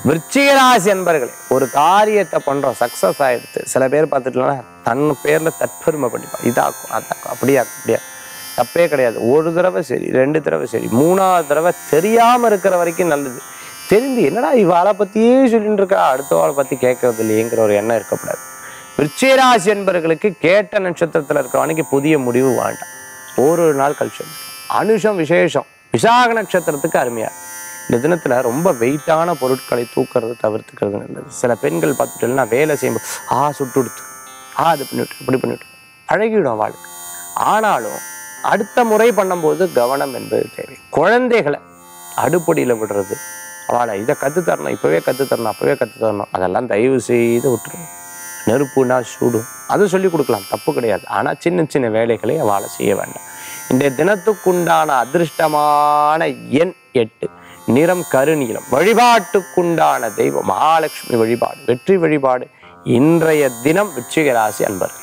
விருச்சிகராசி அன்பர்களே ஒரு காரியத்தை பண்றோம் சக்சஸ் ஆயிடுது சில பேர் பார்த்துட்டோம்னா தன் பேர்ல தற்பெருமை பண்ணிப்பான் இதாக்கும் அதாக்கும் அப்படியாக்கும் அப்படியா தப்பே கிடையாது ஒரு தடவை சரி ரெண்டு தடவை சரி மூணாவது தடவை தெரியாம இருக்கிற வரைக்கும் நல்லது தெரிந்து என்னடா இவாளை பத்தியே சொல்லிட்டு இருக்கா அடுத்த வாழை பத்தி கேட்கறது இல்லையேங்கிற ஒரு எண்ணம் இருக்கக்கூடாது விருச்சிகராசி என்பவர்களுக்கு கேட்ட நட்சத்திரத்துல இருக்கிறவனுக்கு புதிய முடிவு வேண்டாம் ஒரு நாள் கழிச்சு வந்துடும். அனுஷம் விசேஷம் விசாக நட்சத்திரத்துக்கு அருமையா இருக்கு. இந்த தினத்துல ரொம்ப வெயிட்டான பொருட்களை தூக்குறது தவிர்த்துக்கிறது நல்லது சில பெண்கள் பார்த்துட்டோம்னா வேலை செய்யும்போது ஆ சுட்டு கொடுத்து ஆ அது பண்ணிவிட்டு இப்படி பண்ணிவிட்டு பழகிடும் வாழ்க்கை ஆனாலும் அடுத்த முறை பண்ணும்போது கவனம் என்பது தேவை குழந்தைகளை அடுப்படியில் விடுறது அவளை இதை கற்றுத்தரணும் இப்போவே கற்றுத்தரணும் அப்போவே கற்றுத்தரணும் அதெல்லாம் தயவு செய்து விட்டுருணும் நெருப்புனா சூடும் அது சொல்லி கொடுக்கலாம் தப்பு கிடையாது ஆனால் சின்ன சின்ன வேலைகளை அவளை செய்ய வேண்டாம் இந்த தினத்துக்குண்டான அதிர்ஷ்டமான எண் எட்டு நிறம் கருநீலம் வழிபாட்டுக்குண்டான தெய்வம் மகாலட்சுமி வழிபாடு வெற்றி வழிபாடு இன்றைய தினம் விருச்சிக ராசி அன்பர்கள்